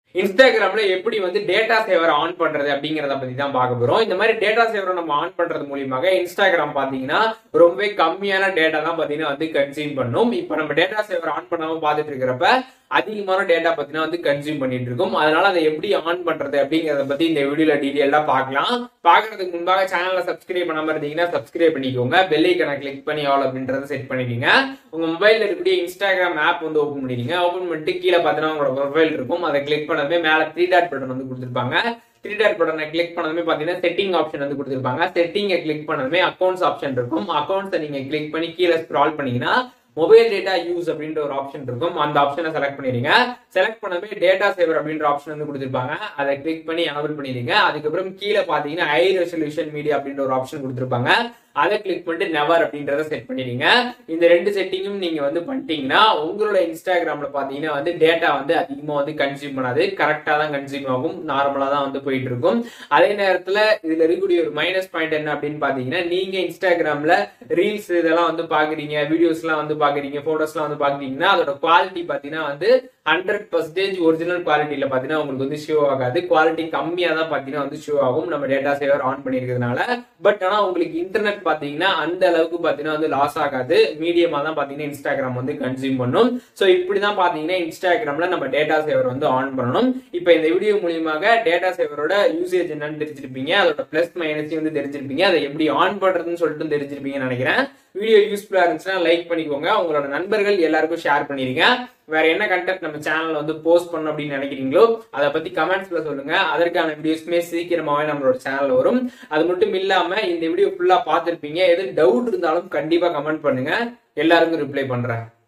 இன்ஸ்டாகிராம்ல எப்படி வந்து டேட்டா சேவர் ஆன் பண்றது அப்படிங்கறத பத்தி தான் பார்க்க போறோம் இந்த மாதிரி டேட்டா சேவரை நம்ம ஆன் பண்றது மூலியமாக இன்ஸ்டாகிராம் பாத்தீங்கன்னா ரொம்பவே கம்மியான டேட்டா தான் பாத்தீங்கன்னா வந்து கன்சியூம் பண்ணும் இப்போ நம்ம டேட்டா சேவர் ஆன் பண்ணாம பார்த்துட்டு இருக்கிறப்ப அதிகமான டேட்டா பத்தினா வந்து கன்சியூம் பண்ணிட்டு இருக்கும் அதனால அதை எப்படி ஆன் பண்றது அப்படிங்கறத பத்தி இந்த வீடியோல டீடைலா பார்க்கலாம் பாக்குறதுக்கு முன்பாக சேனலை சப்ஸ்கிரைப் பண்ணாம இருந்தீங்கன்னா சப்ஸ்கிரைப் பண்ணிக்கோங்க பெல் ஐக்கனை கிளிக் பண்ணி ஆல் அப்படின்றத செட் பண்ணிக்கோங்க உங்க மொபைல்ல இருக்கக்கூடிய இன்ஸ்டாகிராம் ஆப் வந்து ஓபன் பண்ணிக்கங்க ஓபன் பண்ணிட்டு கீழே பார்த்தீங்கன்னா உங்களோட ப்ரொஃபைல் இருக்கும் அதை கிளிக் பண்ணதுமே மேல த்ரீ டாட் பட்டன் வந்து கொடுத்துருப்பாங்க த்ரீ டாட் பட்டனை கிளிக் பண்ணதுமே பாத்தீங்கன்னா செட்டிங் ஆப்ஷன் வந்து கொடுத்துருப்பாங்க செட்டிங்கை கிளிக் பண்ணதுமே அக்கௌண்ட்ஸ் ஆப்ஷன் இருக்கும் அக்கௌண்ட்ஸை நீங்க கிளிக் பண்ணி கீழே ஸ்க்ரால் பண்ணீங்கன்னா மொபைல் டேட்டா யூஸ் அப்படின்ற ஒரு ஆப்ஷன் இருக்கும் அந்த ஆப்ஷனை செலக்ட் பண்ணிடுங்க செலக்ட் பண்ணவே டேட்டா சேவர் அப்படின்ற ஆப்ஷன் வந்து கொடுத்துருப்பாங்க அதை கிளிக் பண்ணி எனபிள் பண்ணிடுங்க அதுக்கப்புறம் கீழே பாத்தீங்கன்னா ஹை ரெசல்யூஷன் மீடியா அப்படின்ற ஒரு ஆப்ஷன் கொடுத்துருப்பாங்க அதை கிளிக் பண்ணிட்டு நெவர் அப்படின்றத செட் பண்ணிடுங்க இந்த ரெண்டு செட்டிங்கும் நீங்க வந்து பண்ணிட்டீங்கன்னா உங்களோட இன்ஸ்டாகிராம்ல பாத்தீங்கன்னா வந்து டேட்டா வந்து அதிகமா வந்து கன்சியூம் பண்ணாது கரெக்டா தான் கன்சியூம் ஆகும் நார்மலா தான் வந்து போயிட்டு இருக்கும் அதே நேரத்துல இதுல இருக்கக்கூடிய ஒரு மைனஸ் பாயிண்ட் என்ன அப்படின்னு பாத்தீங்கன்னா நீங்க இன்ஸ்டாகிராம்ல ரீல்ஸ் இதெல்லாம் வந்து பாக்குறீங்க வீடியோஸ் எல்லாம் வந்து பாக்குறீங்க போட்டோஸ் எல்லாம் வந்து பாக்குறீங்கன்னா அதோட குவாலிட்டி பாத்தீங்கன்னா வந்து ஹண்ட்ரட் பர்சன்டேஜ் ஒரிஜினல் குவாலிட்டியில பாத்தீங்கன்னா உங்களுக்கு வந்து ஷோ ஆகாது குவாலிட்டி கம்மியா தான் பாத்தீங்கன்னா வந்து ஷோ ஆகும் நம்ம டேட்டா சேவர் ஆன் பண்ணிருக்கிறதுனால பட் ஆனா உங்களுக்கு இன்டர்நெட் பாத்தீங்கன்னா அந்த அளவுக்கு பாத்தீங்கன்னா வந்து லாஸ் ஆகாது மீடியமா தான் பாத்தீங்கன்னா இன்ஸ்டாகிராம் வந்து கன்சியூம் பண்ணும் சோ இப்படிதான் பாத்தீங்கன்னா இன்ஸ்டாகிராம்ல நம்ம டேட்டா சேவர் வந்து ஆன் பண்ணணும் இப்போ இந்த வீடியோ மூலியமாக டேட்டா சேவரோட யூசேஜ் என்னன்னு தெரிஞ்சிருப்பீங்க அதோட பிளஸ் மைனஸ் வந்து தெரிஞ்சிருப்பீங்க அதை எப்படி ஆன் பண்றதுன்னு சொல்லிட்டு தெரிஞ்சிருப்பீங்கன்னு நினைக்கிறேன் வீடியோ யூஸ்ஃபுல்லா இருந்துச்சுன்னா லைக் பண்ணிக்கோங்க உங்களோட நண்பர்கள் எல்லாருக்கும் ஷேர் பண்ணிருங்க வேற என்ன கண்டென்ட் நம்ம சேனல்ல வந்து போஸ்ட் பண்ணணும் அப்படின்னு நினைக்கிறீங்களோ அதை பத்தி கமெண்ட்ஸ்ல சொல்லுங்க அதற்கான வீடியோஸ்மே சீக்கிரமாவே நம்மளோட சேனல் வரும் அது மட்டும் இல்லாம இந்த வீடியோ ஃபுல்லா பார்த்திருப்பீங்க எது டவுட் இருந்தாலும் கண்டிப்பா கமெண்ட் பண்ணுங்க எல்லாருக்கும் ரிப்ளை பண்றேன்